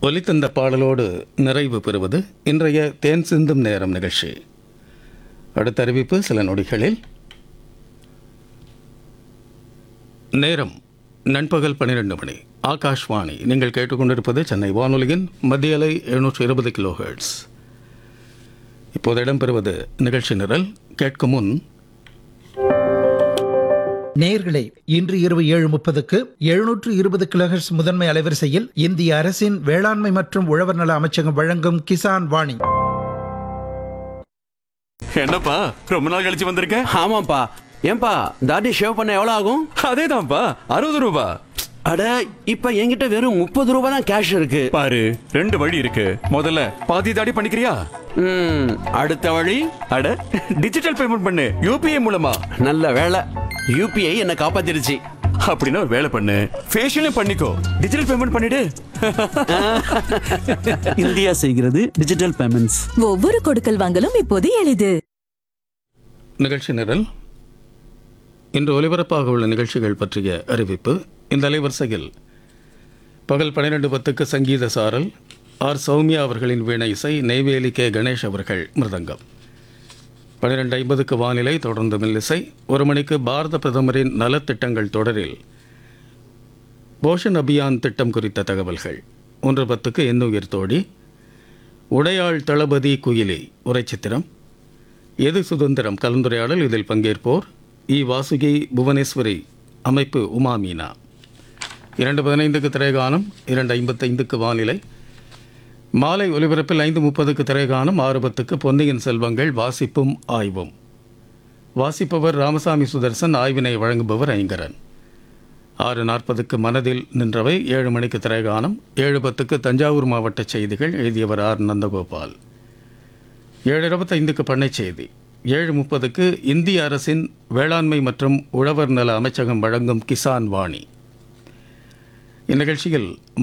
ஒலித்தந்த பாடலோடு நிறைவு பெறுவது இன்றைய தேன் சிந்தும் நேரம் நிகழ்ச்சி அடுத்த அறிவிப்பு சில நொடிகளில் நேரம் நண்பகல் பன்னிரெண்டு மணி ஆகாஷ்வாணி நீங்கள் கேட்டுக்கொண்டிருப்பது சென்னை வானொலியின் மத்திய அலை எழுநூற்று இருபது கிலோ ஹெர்ட்ஸ் இப்போது இடம்பெறுவது நிகழ்ச்சி நிரல் கேட்கும் முன் நேயர்களே இன்று இரவு ஏழு முப்பதுக்கு எழுநூற்று இருபது கிலோஹெர்ட்ஸ் முதன்மை அலைவரிசையில் இந்திய அரசின் வேளாண்மை மற்றும் உழவர் நல அமைச்சகம் வழங்கும் கிசான் வாணி என்னப்பா ரொம்ப நாள் கழிச்சு வந்திருக்க ஆமாப்பா ஏன்பா தாடி ஷேவ் பண்ண எவ்வளோ ஆகும் அதேதான்ப்பா அறுபது ரூபா அட இப்ப என்கிட்ட வெறும் முப்பது ரூபாய் தான் கேஷ் இருக்கு பாரு ரெண்டு வழி இருக்கு முதல்ல பாதி தாடி பண்ணிக்கிறியா ம், அடுத்த வழி அட டிஜிட்டல் பேமெண்ட் பண்ணு யூபிஐ மூலமா நல்ல வேலை யூபிஐ என்னை காப்பாத்திருச்சு அப்படின்னா ஒரு வேலை பண்ணு ஃபேஷியலும் பண்ணிக்கோ டிஜிட்டல் பேமெண்ட் பண்ணிடு இந்தியா செய்கிறது டிஜிட்டல் பேமெண்ட்ஸ் ஒவ்வொரு கொடுக்கல் வாங்கலும் இப்போது எளிது நிகழ்ச்சி நிரல் இன்று ஒலிபரப்பாக உள்ள நிகழ்ச்சிகள் பற்றிய அறிவிப்பு இந்த அலைவரிசையில் பகல் பன்னிரெண்டு பத்துக்கு சங்கீத சாரல் ஆர் சௌமியா அவர்களின் வீணை இசை நெய்வேலி கே கணேஷ் அவர்கள் மிருதங்கம் பன்னிரெண்டு ஐம்பதுக்கு வானிலை தொடர்ந்து மில்லிசை ஒரு மணிக்கு பாரத பிரதமரின் நலத்திட்டங்கள் தொடரில் போஷன் அபியான் திட்டம் குறித்த தகவல்கள் ஒன்று பத்துக்கு எண்ணுயிர் தோழி உடையாள் தளபதி குயிலி உரைச்சித்திரம் எது சுதந்திரம் கலந்துரையாடல் இதில் பங்கேற்போர் இ வாசுகி புவனேஸ்வரி அமைப்பு உமா மீனா இரண்டு பதினைந்துக்கு திரைகானம் இரண்டு ஐம்பத்தைந்துக்கு வானிலை மாலை ஒலிபரப்பில் ஐந்து முப்பதுக்கு திரைகானம் ஆறு பத்துக்கு பொன்னியின் செல்வங்கள் வாசிப்பும் ஆய்வும் வாசிப்பவர் ராமசாமி சுதர்சன் ஆய்வினை வழங்குபவர் ஐங்கரன் ஆறு நாற்பதுக்கு மனதில் நின்றவை ஏழு மணிக்கு திரைகானம் ஏழு பத்துக்கு தஞ்சாவூர் மாவட்ட செய்திகள் எழுதியவர் ஆர் நந்தகோபால் ஏழு இருபத்தைந்துக்கு பண்ணை செய்தி ஏழு முப்பதுக்கு இந்திய அரசின் வேளாண்மை மற்றும் உழவர் நல அமைச்சகம் வழங்கும் கிசான் வாணி இந்நிகழ்ச்சியில்